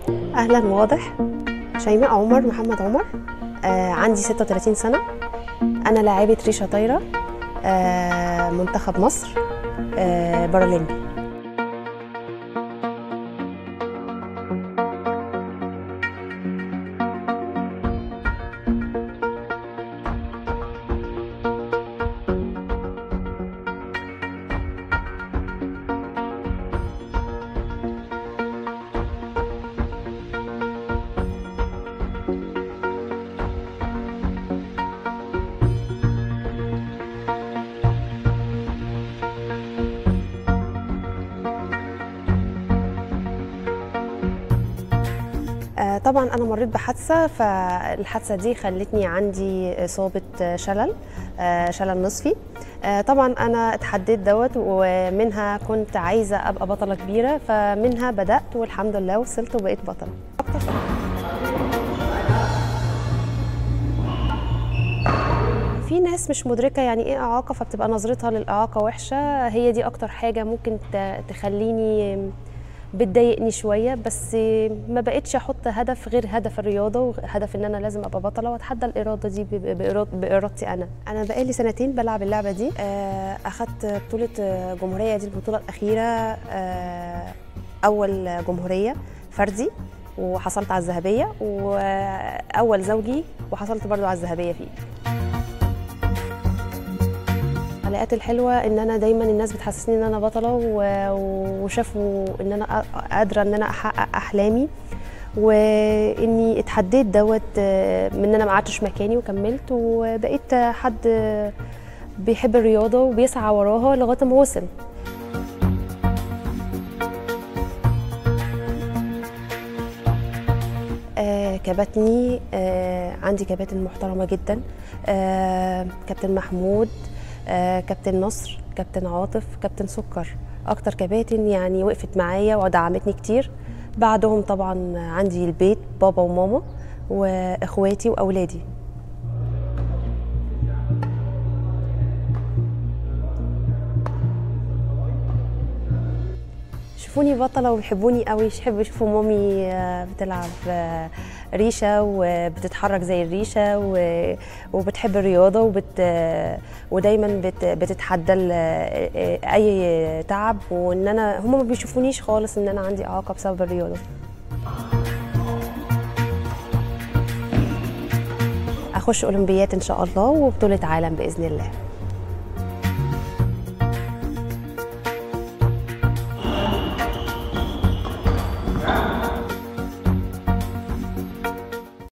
اهلا واضح شيماء عمر محمد عمر آه عندي 36 سنه انا لاعبه ريشه طايره آه منتخب مصر آه بارالمبي آه، طبعا انا مريت بحادثه فالحادثه دي خلتني عندي اصابه شلل آه، شلل نصفي آه، طبعا انا اتحديت دوت ومنها كنت عايزه ابقى بطله كبيره فمنها بدات والحمد لله وصلت وبقيت بطله اكتر في ناس مش مدركه يعني ايه اعاقه فبتبقى نظرتها للاعاقه وحشه هي دي اكتر حاجه ممكن ت- تخليني بتضايقني شويه بس ما بقتش احط هدف غير هدف الرياضه وهدف ان انا لازم ابقى بطله واتحدى الاراده دي ب- ب- بإراد- بارادتي انا انا بقالي سنتين بلعب اللعبه دي آه، اخدت بطوله آه، جمهوريه دي البطوله الاخيره آه، اول جمهوريه فردي وحصلت على الذهبيه واول زوجي وحصلت برضو على الذهبيه فيه الحلقات الحلوه ان انا دايما الناس بتحسسني ان انا بطله و- وشافوا ان انا ق- قادره ان انا احقق احلامي واني اتحديت دوت آه، من ان انا ما قعدتش مكاني وكملت وبقيت حد بيحب الرياضه وبيسعى وراها لغايه ما وصل آه كباتني آه عندي كباتن محترمة جدا آه كابتن محمود آه كابتن نصر كابتن عاطف كابتن سكر أكتر كباتن يعني وقفت معايا ودعمتني كتير بعدهم طبعا عندي البيت بابا وماما وإخواتي وأولادي شوفوني بطلة وبيحبوني قوي يحبوا يشوفوا مامي آه، بتلعب آه، ريشة وبتتحرك زي الريشة و- وبتحب الرياضة وبت آه، ودايما بت بتتحدى ال- آه، أي تعب وإن أنا هما ما بيشوفونيش خالص إن أنا عندي إعاقة بسبب الرياضة أخش أولمبيات إن شاء الله وبطولة عالم بإذن الله